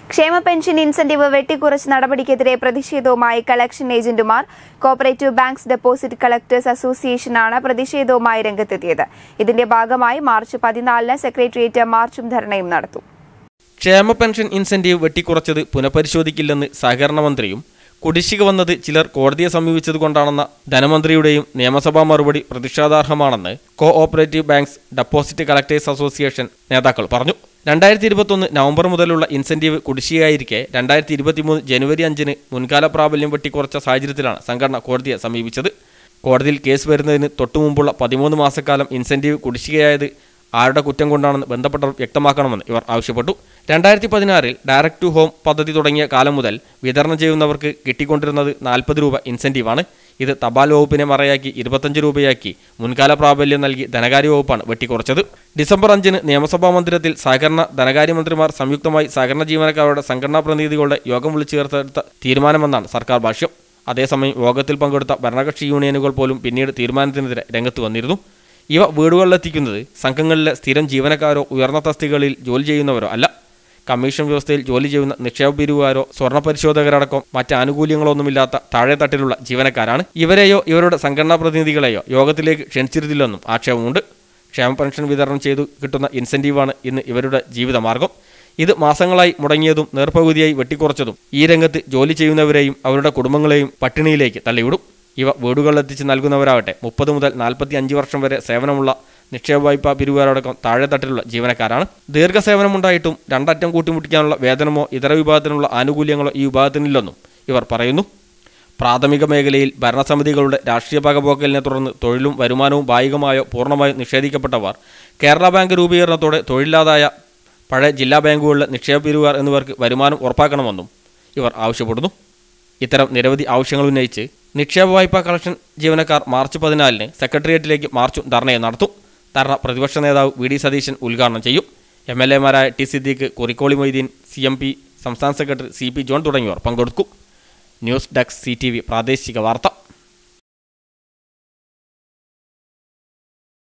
ക്ഷേമ pension incentive വെട്ടിക്കുറച്ച് നടപടിക്കെതിരെ പ്രതിഷേധവുമായി കളക്ഷൻ ഏജന്റുമാർ കോപ്പറേറ്റീവ് ബാങ്ക്സ് ഡെപ്പോസിറ്റ് കളക്ടേഴ്സ് അസോസിയേഷനാണ് പ്രതിഷേധവുമായി രംഗത്തെത്തിയത് ഇതിന്റെ ഭാഗമായി മാർച്ച് പതിനാലിന് സെക്രട്ടേറിയറ്റ് മാർച്ചും ധർണയും നടത്തും ക്ഷേമ പെൻഷൻ ഇൻസെന്റീവ് വെട്ടിക്കുറച്ചത് പുനഃപരിശോധിക്കില്ലെന്ന് സഹകരണ മന്ത്രിയും കുടിശ്ശിക വന്നത് ചിലർ കോടതിയെ സമീപിച്ചതുകൊണ്ടാണെന്ന ധനമന്ത്രിയുടെയും നിയമസഭാ മറുപടി പ്രതിഷേധാർഹമാണെന്ന് cooperative banks deposit collectors association നേതാക്കൾ പറഞ്ഞു രണ്ടായിരത്തി ഇരുപത്തൊന്ന് നവംബർ മുതലുള്ള ഇൻസെന്റീവ് കുടിശ്ശികയായിരിക്കെ രണ്ടായിരത്തി ഇരുപത്തിമൂന്ന് ജനുവരി അഞ്ചിന് മുൻകാല പ്രാബല്യം വെട്ടിക്കുറച്ച സാഹചര്യത്തിലാണ് സംഘടന കോടതിയെ സമീപിച്ചത് കോടതിയിൽ കേസ് വരുന്നതിന് തൊട്ടുമുമ്പുള്ള പതിമൂന്ന് മാസക്കാലം ഇൻസെന്റീവ് കുടിശ്ശികയായത് ആരുടെ കുറ്റം കൊണ്ടാണെന്ന് ബന്ധപ്പെട്ടവർ വ്യക്തമാക്കണമെന്ന് ഇവർ ആവശ്യപ്പെട്ടു രണ്ടായിരത്തി പതിനാറിൽ ഡയറക്ട് ടു ഹോം പദ്ധതി തുടങ്ങിയ കാലം മുതൽ വിതരണം ചെയ്യുന്നവർക്ക് കിട്ടിക്കൊണ്ടിരുന്നത് നാൽപ്പത് രൂപ ഇൻസെന്റീവാണ് ഇത് തപാൽ വകുപ്പിനെ മറയാക്കി ഇരുപത്തഞ്ച് രൂപയാക്കി മുൻകാല പ്രാബല്യം നൽകി ധനകാര്യ വകുപ്പാണ് വെട്ടിക്കുറച്ചത് ഡിസംബർ അഞ്ചിന് നിയമസഭാ മന്ദിരത്തിൽ സഹകരണ ധനകാര്യമന്ത്രിമാർ സംയുക്തമായി സഹകരണ ജീവനക്കാരുടെ സംഘടനാ പ്രതിനിധികളുടെ യോഗം വിളിച്ചു ചേർത്തെടുത്ത തീരുമാനമെന്നാണ് സർക്കാർ ഭാഷ്യം അതേസമയം യോഗത്തിൽ പങ്കെടുത്ത ഭരണകക്ഷി യൂണിയനുകൾ പോലും പിന്നീട് തീരുമാനത്തിനെതിരെ രംഗത്ത് വന്നിരുന്നു ഇവ വീടുകളിലെത്തിക്കുന്നത് സംഘങ്ങളിലെ സ്ഥിരം ജീവനക്കാരോ ഉയർന്ന തസ്തികകളിൽ ജോലി ചെയ്യുന്നവരോ അല്ല കമ്മീഷൻ വ്യവസ്ഥയിൽ ജോലി ചെയ്യുന്ന നിക്ഷേപ പിരിവുകാരോ സ്വർണ്ണ പരിശോധകരടക്കം മറ്റ് ആനുകൂല്യങ്ങളൊന്നുമില്ലാത്ത താഴെത്തട്ടിലുള്ള ജീവനക്കാരാണ് ഇവരെയോ ഇവരുടെ സംഘടനാ പ്രതിനിധികളെയോ യോഗത്തിലേക്ക് ക്ഷണിച്ചിരുന്നില്ലെന്നും ആക്ഷേപമുണ്ട് ക്ഷേമ പെൻഷൻ വിതരണം ചെയ്തു കിട്ടുന്ന ഇൻസെന്റീവാണ് ഇന്ന് ഇവരുടെ ജീവിതമാർഗം ഇത് മാസങ്ങളായി മുടങ്ങിയതും നേർപകുതിയായി വെട്ടിക്കുറച്ചതും ഈ രംഗത്ത് ജോലി ചെയ്യുന്നവരെയും അവരുടെ കുടുംബങ്ങളെയും പട്ടിണിയിലേക്ക് തള്ളിവിടും ഇവ വീടുകളിലെത്തിച്ച് നൽകുന്നവരാകട്ടെ മുപ്പത് മുതൽ നാൽപ്പത്തി അഞ്ച് വർഷം വരെ സേവനമുള്ള നിക്ഷേപ വായ്പാ പിരിവുകാരടക്കം താഴെത്തട്ടിലുള്ള ജീവനക്കാരാണ് ദീർഘസേവനമുണ്ടായിട്ടും രണ്ടറ്റം കൂട്ടിമുട്ടിക്കാനുള്ള വേതനമോ ഇതര വിഭാഗത്തിനുള്ള ആനുകൂല്യങ്ങളോ ഈ വിഭാഗത്തിനില്ലെന്നും ഇവർ പറയുന്നു പ്രാഥമിക മേഖലയിൽ ഭരണസമിതികളുടെ രാഷ്ട്രീയ പകപോക്കലിനെ തുടർന്ന് തൊഴിലും വരുമാനവും ഭാഗികമായോ പൂർണ്ണമായോ നിഷേധിക്കപ്പെട്ടവർ കേരള ബാങ്ക് രൂപീകരണത്തോടെ തൊഴിലില്ലാതായ പഴയ ജില്ലാ ബാങ്കുകളിലെ നിക്ഷേപ പിരിവുകാർ എന്നിവർക്ക് വരുമാനം ഉറപ്പാക്കണമെന്നും ഇവർ ആവശ്യപ്പെടുന്നു ഇത്തരം നിരവധി ആവശ്യങ്ങൾ ഉന്നയിച്ച് നിക്ഷേപ വായ്പാ കളക്ഷൻ ജീവനക്കാർ മാർച്ച് പതിനാലിന് സെക്രട്ടേറിയറ്റിലേക്ക് മാർച്ചും ധർണയും നടത്തും ധർണ പ്രതിപക്ഷ നേതാവ് വി ഡി സതീശൻ ഉദ്ഘാടനം ചെയ്യും എം എൽ എമാരായ T Siddique Kurukkoli Moideen C M P സംസ്ഥാന സെക്രട്ടറി സി പി ജോൺ തുടങ്ങിയവർ പങ്കെടുക്കും news desk C T V പ്രാദേശിക വാർത്ത